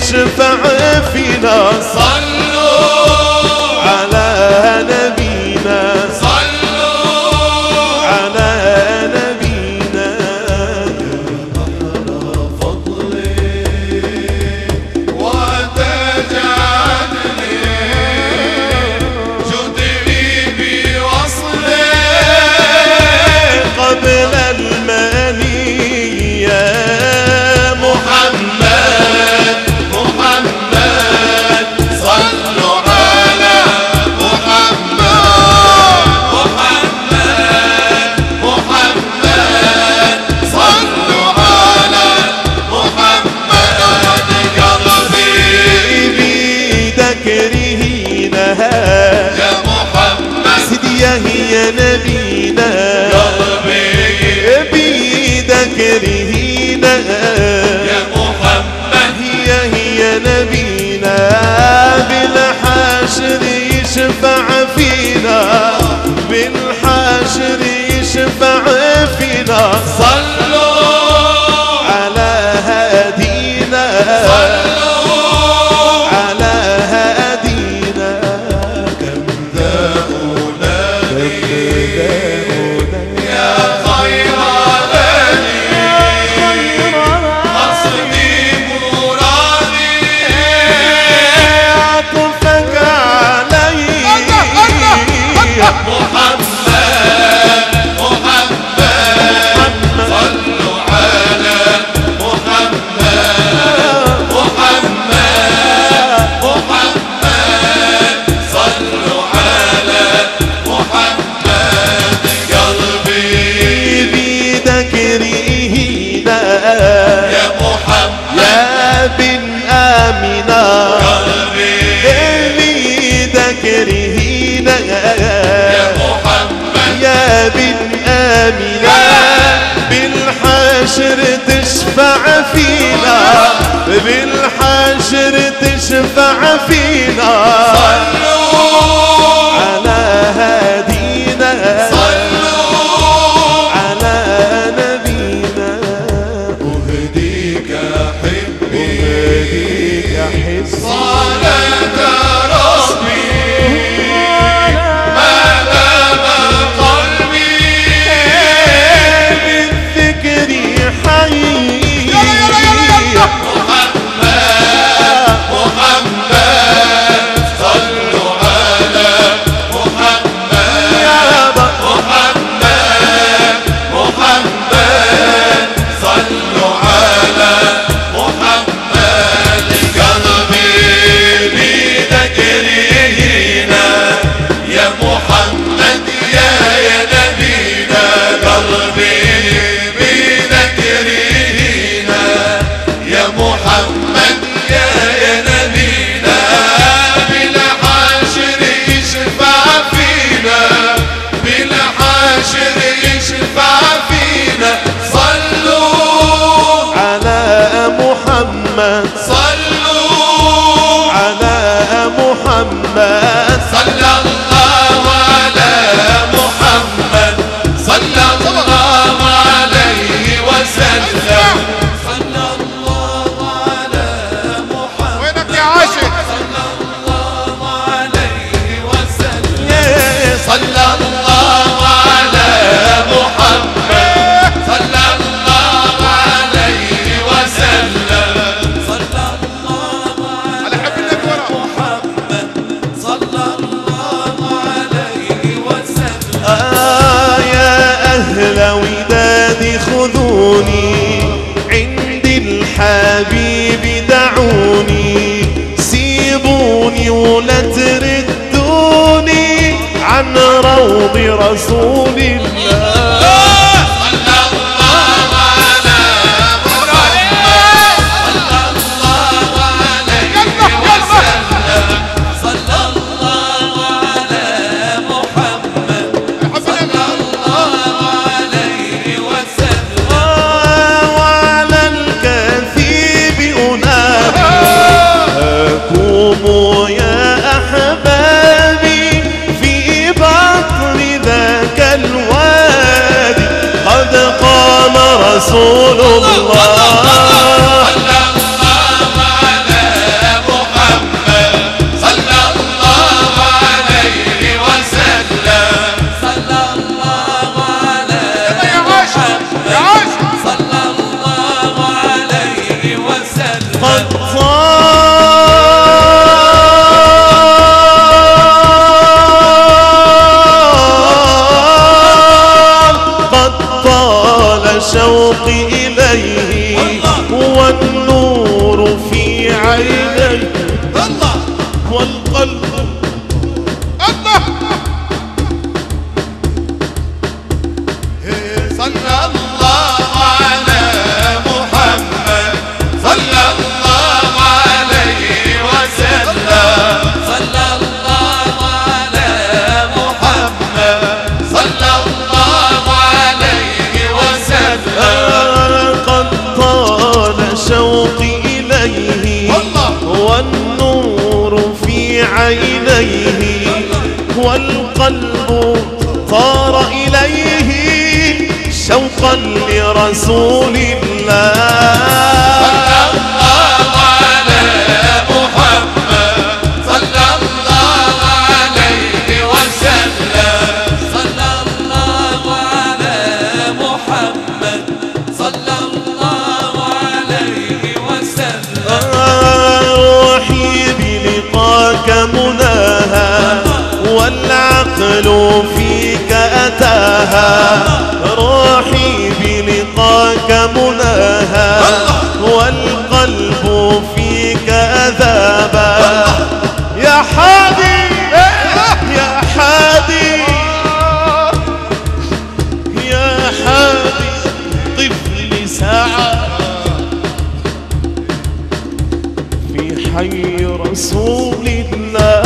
يشفع فينا صلوا على نبينا صلوا على نبينا وتجعلني جدري بوصله قبل المني يا محمد محمد صلوا على محمد محمد محمد صلوا على محمد قلبي بيدك رهينها يا محمد سيدي يا هي نبينا قلبي بيدك رهينها يا محمد هي هي نبينا بالحشر يشفع فينا بالحشر يشفع فينا صلوا على هدينا صلوا على هدينا كم داؤنا داؤنا يا خير بني قصدي مرادي عطفك علي محمد محمد صلوا على محمد محمد محمد صلوا على محمد قلبي بيدك رهينا يا محمد يا بن آمنة قلبي بيدك رهينا يا محمد يا بن آمنة بالحشر تشفع فينا بالحشر تشفع فينا صلوا على هدينا صلوا على نبينا أهديك حبي أهديك حس صلاة ربي ما دام قلبي بالذكر حي محمد محمد صلوا على محمد يا رب محمد محمد صلوا على محمد قلبي بذكرهنا يا محمد يا يا نبينا قلبي بذكرهنا يا محمد يا يا نبينا بلا حاشر يشفع فينا بلا حاشر يشفع فينا صلوا على محمد صلوا على محمد صلى الله على محمد صلى الله عليه وسلم صلى الله على محمد وينك يا عاشق صلى الله عليه وسلم يا صلى الله على محمد صلى الله عليه وسلم صلى الله على حب النبي ورا محمد صلى الله عليه وسلم آه يا أهل ودادي خذوني عند الحبيب دعوني سيبوني ولا تردوني عن روض رسول الله صلى الله على محمد صلى الله عليه وسلم صلى الله على محمد صلى الله عليه وسلم آه وعلى الكثيب أناديكم يا أحبابي في بطن ذاك الوادي قد قام رسول الله صلى الله على الله صلى الله على محمد صلى الله عليه وسلم صلى الله على محمد صلى الله عليه وسلم قد طال شوقي إليه الله. والنور في عينيه والقلب طار إليه شوقا لرسول الله الله على محمد صلى الله عليه وسلم صلى الله على محمد صلى الله عليه وسلم روحي بلقاك مناها والعقل فيك أتاها روحي بلقاك مناها والقلب فيك أذابا يا حادي يا حادي يا حادي طفل ساعة في حي رسول الله